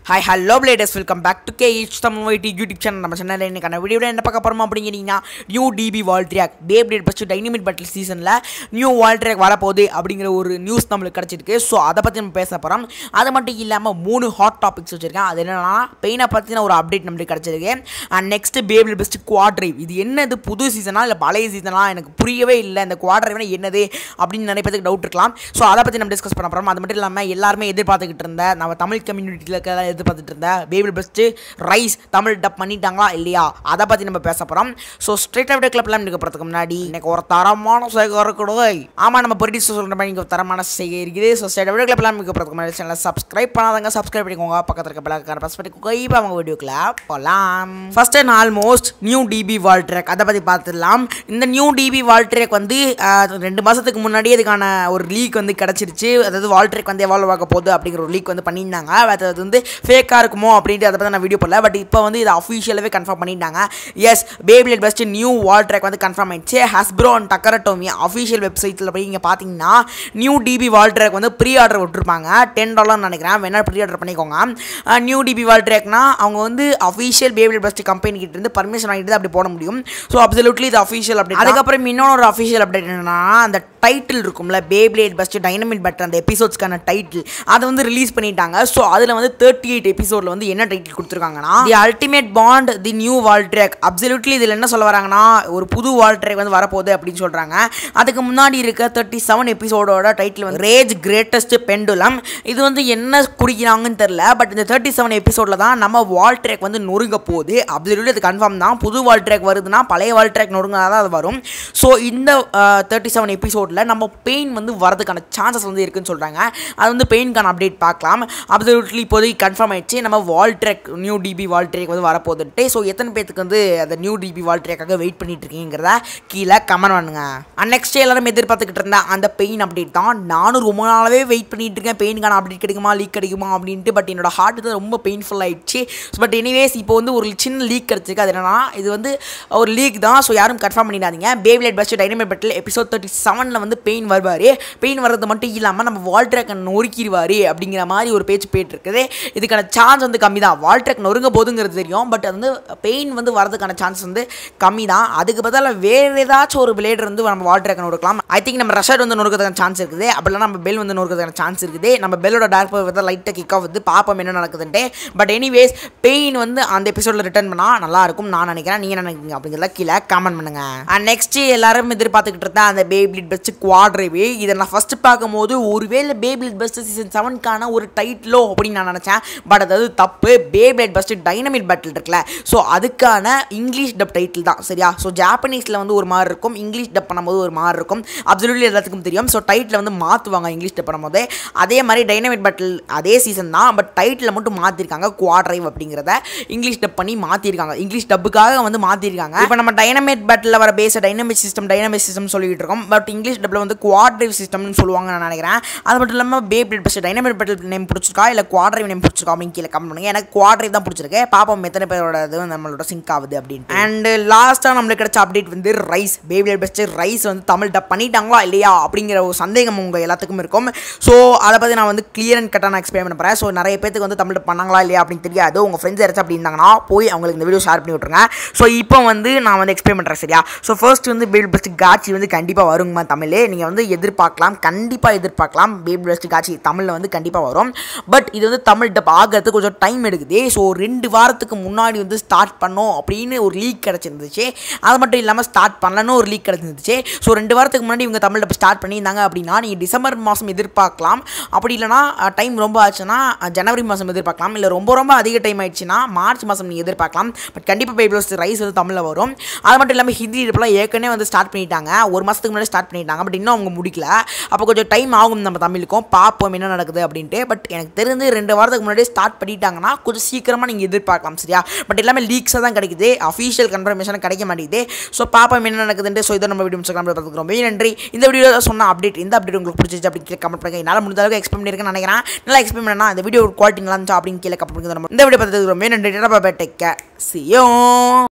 hi hello bladers welcome back to கே இச் Tamil YT YouTube channel நம்ம சேனலில் இன்னைக்கான வீடியோ என்ன பார்க்க போகிறோம் அப்படிங்கிறீங்கன்னா new DB wall track Beyblade burst dynamite battle சீசனில் நியூ வால் ட்ராக் வரப்போகுது அப்படிங்கிற ஒரு நியூஸ் நம்மளுக்கு கிடச்சிருக்கு ஸோ அதை பற்றி நம்ம பேச போகிறோம் அது மட்டும் இல்லாமல் மூணு ஹாட் டாபிக்ஸ் வச்சுருக்கேன் அது என்னன்னா பெயினை பற்றின ஒரு அப்டேட் நம்மளுக்கு கிடச்சிருக்கு and next Beyblade burst QuadDrive இது என்னது புது சீசனா இல்லை பழைய சீசனா எனக்கு புரியவே இல்லை இந்த குவாட்ரைவ்னா என்னது அப்படின்னு நிறைய பேருக்கு டவுட் இருக்கலாம் ஸோ அதை பற்றி நம்ம டிஸ்கஸ் பண்ண போகிறோம் அது மட்டும் இல்லாமல் எல்லாருமே எதிர்பார்த்துக்கிட்டு இருந்த நம்ம தமிழ் கம்யூனிட்டியில் இருக்கிற எதிர்பார்த்துட்டு இருந்த Beyblade burst rise Tamil dub பண்ணிட்டாங்களா இல்லையா அதை பற்றி நம்ம பேச போகிறோம் ஸோ ஸ்ட்ரெயிட் அவுட் கிளப்லாம் எனக்கு போகிறதுக்கு முன்னாடி எனக்கு ஒரு தரமான சேகர் இருக்கணும் ஆமாம் நம்ம ப்ரொடியூசர் சொல்கிற மாதிரி இங்கே ஒரு தரமான சேகர் இருக்குது ஸோ ஸ்ட்ரெயிட் அவுட் கிளப்லாம் எனக்கு போகிறதுக்கு முன்னாடி சேனலை சப்ஸ்கிரைப் பண்ணாதவங்க சப்ஸ்கிரைப் பண்ணிக்கோங்க பக்கத்தில் இருக்க பிளாக்கான ப்ரெஸ் பண்ணிக்கோங்க இப்போ அவங்க வீடியோக்குள்ள போகலாம் first and almost new DB wall track அதை பற்றி பார்த்துடலாம் இந்த நியூ டிபி வால் ட்ராக் வந்து ஆஹ், ரெண்டு மாதத்துக்கு முன்னாடியே இதுக்கான ஒரு லீக் வந்து கிடச்சிருச்சு அதாவது வால் ட்ராக் வந்து எவால்வ் ஆக போகுது அப்படிங்கிற ஒரு லீக் வந்து பண்ணியிருந்தாங்க அது வந்து ஃபேக்காக இருக்குமோ அப்படின்ட்டு அதை பற்றி நான் வீடியோ போடல பட் இப்போ வந்து இதை அஃபிஷியலாகவே கன்ஃபார்ம் பண்ணிட்டாங்க yes Beyblade burst new wall track வந்து கன்ஃபார்ம் ஆயிடுச்சு ஹஸ்ப்ரோ அண்ட் டக்கரட்டோமி அஃபிஷியல் வெப்சைட்டில் போய் இங்கே பார்த்தீங்கன்னா நியூ டிபி வால் ட்ராக் வந்து ப்ரீ ஆர்டர் விட்டுருப்பாங்க டென் டாலர்னு நினைக்கிறேன் வேணா ப்ரீ ஆர்டர் பண்ணிக்கோங்க நியூ டிபி வால் ட்ராக்னா அவங்க வந்து அஃபிஷியல் பேபிளேட் பெஸ்ட் கம்பெனி கிட்ட இருந்து பர்மிஷன் வாங்கிட்டு தான் அப்படி போட முடியும் ஸோ அப்சல்யூட்லி இது அஃபிஷியல் அப்டேட் அதுக்கப்புறம் இன்னொரு ஒரு அஃபிஷியல் அப்டேட் என்னன்னா அந்த டைட்டில் இருக்கும்ல பேபிளேட் பெஸ்ட் டைனமிட் பட் அந்த எபிசோட்ஸ்க்கான டைட்டில் அதை வந்து ரிலீஸ் பண்ணிட்டாங்க ஸோ அதில் வந்து தேர்ட்டி எயிட் எபிசோடில் வந்து என்ன டைட்டில் கொடுத்துருக்காங்கன்னா the ultimate bond the new wall track absolutely இதில் என்ன சொல்ல வராங்கன்னா ஒரு புது வால் ட்ராக் வந்து வரப்போகுது அப்படின்னு சொல்கிறாங்க அதுக்கு முன்னாடி இருக்க தேர்ட்டி செவன் எபிசோடோட டைட்டில் வந்து ரேஜ் கிரேட்டஸ்ட் பெண்டுலம் இது வந்து என்ன குடிக்கிறாங்கன்னு தெரில பட் இந்த தேர்ட்டி செவன் எபிசோடில் தான் நம்ம வால் ட்ராக் வந்து நொறுங்க போகுது அப்சல்யூட்லி அது கன்ஃபார்ம் தான் புது வால் ட்ராக் வருதுன்னா பழைய வால் ட்ராக் நொறுங்கினா தான் அது வரும் ஸோ இந்த தேர்ட்டி செவன் எபிசோடில் நம்ம பெயின் வந்து வரதுக்கான சான்சஸ் வந்து இருக்குன்னு சொல்கிறாங்க அது வந்து பெயின்கான அப்டேட் பார்க்கலாம் அப்சல்யூட்லி இப்போதைக்கு கன்ஃபார்ம் ஆயிடுச்சு நம்ம wall track new DB wall track வந்து வரப்போகுதுன்ட்டு ஸோ எத்தனை பேத்துக்கு வந்து அந்த நியூ டிபி வால் ட்ராக்காக வெயிட் பண்ணிட்டு இருக்கீங்கிறத கீழே கமெண்ட் பண்ணுங்க அண்ட் நெக்ஸ்ட் எல்லாரும் எதிர்பார்த்துக்கிட்டு இருந்த அந்த பெயின் அப்டேட் தான் நானும் ரொம்ப நாளாவே வெயிட் பண்ணிட்டு இருக்கேன் பெயினுக்கான அப்டேட் கிடைக்குமா லீக் கிடைக்குமா அப்படின்ட்டு பட் என்னோட ஹார்ட் தான் ரொம்ப பெயின்ஃபுல் ஆயிடுச்சு பட் எனிவேஸ் இப்போ வந்து ஒரு சின்ன லீக் கிடச்சிருக்கு அது என்னன்னா இது வந்து ஒரு லீக் தான் ஸோ யாரும் கன்ஃபார்ம் பண்ணிடாதீங்க Beyblade burst dynamic battle episode thirty செவனில் வந்து பெயின் வருவார் பெயின் வர்றது மட்டும் இல்லாமல் நம்ம வால் ட்ராக் நொறுக்கிடுவார் அப்படிங்கிற மாதிரி ஒரு பேச்சு போயிட்டு இருக்குது இதுக்கான சான்ஸ் வந்து கம்மி தான் வால் ட்ராக் நொறுங்க போதுங்கிறது தெரியும் பட் அது வந்து பெயின் வந்து வரதுக்கான சான்ஸ் வந்து கம்மி தான் அதுக்கு பதிலாக வேறு ஏதாச்சும் ஒரு பிளேட் வந்து நம்ம வால் ட்ராக் நொறுக்கலாம் ஐ திங்க் நம்ம ரஷட் வந்து நொறுக்கிறதுக்கான சான்ஸ் இருக்குது அப்படிலாம் நம்ம பெல் வந்து நொறுக்கிறதுக்கான சான்ஸ் இருக்குது நம்ம பெல்லோட டார்க் பவர் வந்து லைட்டாக கிக் ஆஃப் வந்து பார்ப்போம் என்ன நடக்குதுன்ட்டு பட் எனிவேஸ் பெயின் வந்து அந்த எபிசோடில் ரிட்டர்ன் பண்ணால் நல்லா இருக்கும் நான் நினைக்கிறேன் நீங்கள் என்ன நினைக்கிறீங்க அப்படிங்கிறத கீழே கமெண்ட் பண்ணுங்க அண்ட் நெக்ஸ்ட் எல்லாரும் எதிர்பார்த்துக்கிட்டு இருந்தா அந்த பேபிளிட் பெஸ்ட் குவாட்ரேவே இதை நான் ஃபர்ஸ்ட் பார்க்கும்போது ஒருவேளை பேபிளிட் பெஸ்ட் சீசன் செவனுக்கான ஒரு டைட்டிலோ அப்படின்னு நான் நினச்சேன் பட் அதாவது தப்பு பேபிளிட் பெஸ்ட் டைனமிட் பேட்டில் இருக்குல்ல ஸோ அதுக்கான இங்கிலீஷ் டப் டைட்டில் தான் சரியா ஸோ ஜாப்பனீஸில் வந்து ஒரு மாதிரி இருக்கும் இங்கிலீஷ் டப் பண்ணும்போது ஒரு மாதிரி இருக்கும் அப்சல்யூட்லி எல்லாத்துக்கும் தெரியும் ஸோ டைட்டில் வந்து மாற்றுவாங்க இங்கிலீஷ் டப் பண்ணும்போது அதே மாதிரி டைனமிட் பேட்டில் அதே சீசன் தான் பட் டைட்டில் மட்டும் மாற்றிருக்காங்க குவாட்ரைவ் அப்படிங்கிறத இங்கிலீஷ் டப் பண்ணி மாற்றிருக்காங்க இங்கிலீஷ் டப்புக்காக வந்து மாற்றிருக்காங்க இப்போ நம்ம டைனமிட் பேட்டில் வர பேச டைனமிக் சிஸ்டம் டைனமிக் சிஸ்டம் சொல்லிட்டு இருக்கோம் பட் இங்கிலீஷ் டப்பில் வந்து குவாட்ரைவ் சிஸ்டம்னு சொல்லுவாங்க நான் நினைக்கிறேன் அது மட்டும் இல்லாமல் பே பிளட் பஸ்ட் டைனமிக் பேட்டில் நேம் பிடிச்சிருக்கா இல்லை குவாட்ரைவ் நேம் பிடிச்சிருக்கா அப்படின்னு கீழே கமெண்ட் பண்ணுங்க எனக்கு குவாட்ரைவ் தான் பிடிச்சிருக்கு பாப்போம் எத்தனை பேரோட இது நம்மளோட சிங்க் ஆகுது அப்படின்னு அண்ட் லாஸ்ட்டாக நம்மளுக்கு கிடைச்ச அப்டேட் வந்து ரைஸ் பேபிள் பெஸ்ட் ரைஸ் வந்து தமிழ் டப் பண்ணிட்டாங்களா இல்லையா அப்படிங்கிற ஒரு சந்தேகம் உங்கள் எல்லாத்துக்கும் இருக்கும் ஸோ அதை பற்றி நான் வந்து கிளியர் அண்ட் கட்டாக நான் எக்ஸ்பிளைன் பண்ண போகிறேன் ஸோ நிறைய பேத்துக்கு வந்து தமிழ் டப் பண்ணாங்களா இல்லையா அப்படின்னு தெரியாது உங்கள் ஃப்ரெண்ட்ஸ் யாராச்சும் அப்படி இருந்தாங்கன்னா போய் அவங்களுக்கு இந்த வீடியோ ஷேர் பண்ணி விட்ருங்க ஸோ இப்போ வந்து நான் வந்து எக்ஸ்பிளைன் பண்ணுறேன் சரியா ஸோ ஃபர்ஸ்ட் வந்து பேபிள் பெஸ்ட் காட்சி வந்து கண்டிப்பாக வருங்கம்மா தமிழ் நீங்கள் வந்து எதிர்பார்க்கலாம் கண்டிப்பாக எதிர்பார்க்கலாம் பேபிள் பெஸ்ட் காட்சி தமிழில் வந்து கண்டிப்பாக வரும் பட் இது வந்து தமிழ் டப் ஆகிறதுக்கு கொஞ்சம் டைம் எடுக்குது ஸோ ரெண்டு வாரத்துக்கு முன்னாடி வந்து ஸ்டார்ட் பண்ணோம் அப்படின்னு ஒரு லீக் கிடச்சிருந்துச்சு அது மட்டும் இல்லாமல் ஸ்டார்ட் பண்ணலன்னு ஒரு லீக் கிடச்சிருந்துச்சு ஸோ ரெண்டு வாரத்துக்கு முன்னாடி இவங்க தமிழ் டப் ஸ்டார்ட் பண்ணியிருந்தாங்க அப்படின்னா நீங்கள் டிசம்பர் மாதம் எதிர்பார்க்கலாம் அப்படி இல்லைனா டைம் ரொம்ப ஆச்சுன்னா அஹ், ஜனவரி மாதம் எதிர்பார்க்கலாம் இல்லை ரொம்ப ரொம்ப அதிக டைம் ஆயிடுச்சுன்னா மார்ச் மாதம் நீங்கள் எதிர்பார்க்கலாம் பட் கண்டிப்பாக பேபிள்ஸ் ரைஸ் வந்து தமிழில் வரும் அது மட்டும் இல்லாமல் ஹிந்தி இருப்பெல்லாம் ஏற்கனவே வந்து ஸ்டார்ட் பண்ணிட்டாங்க ஒரு மாதத்துக்கு முன்னாடி ஸ்டார்ட் பண்ணிட்டாங்க பட் இன்னும் அவங்க முடிக்கல அப்போ கொஞ்சம் டைம் ஆகும் நம்ம தமிழுக்கும் பார்ப்போம் என்ன நடக்குது அப்படின்ட்டு பட் எனக்கு தெரிஞ்சு ரெண்டு வாரத்துக்கு முன்னாடி ஸ்டார்ட் பண்ணிட்டாங்கன்னா கொஞ்சம் சீக்கிரமாக நீங்கள் எதிர்பார்க்கலாம் சரியா பட் எல்லாமே லீக்ஸாக தான் கிடைக்குது அஃபீஷியல் கன்ஃபர்மேஷன் கிடைக்க மாட்டேங்குது ஸோ பார்ப்போம் என்ன நடக்குதுன்ட்டு ஸோ இதை நம்ம வீடியோ முடிச்சுக்கலாம் பார்த்துக்கிறோம் ரொம்ப நன்றி இந்த வீடியோ சொன்ன அப்டேட் இந்த அப்டேட் உங்களுக்கு பிடிச்சிச்சு அப்படின்னு கீழே கமெண்ட் பண்ணுங்க என்னால் முடிஞ்ச அளவுக்கு எக்ஸ்பிளைன் பண்ணியிருக்கேன்னு நினைக்கிறேன் நல்லா எக்ஸ்பிளைன் பண்ணா இந்த வீடியோ குவாலிட்டி நல்லா இருந்துச்சு அப்படின்னு கீழே கமெண்ட் பண்ணுங்க இந்த வீடியோ பார்த்துக்கிறோம் ரொம்ப நன்றி டேக் கேர் see you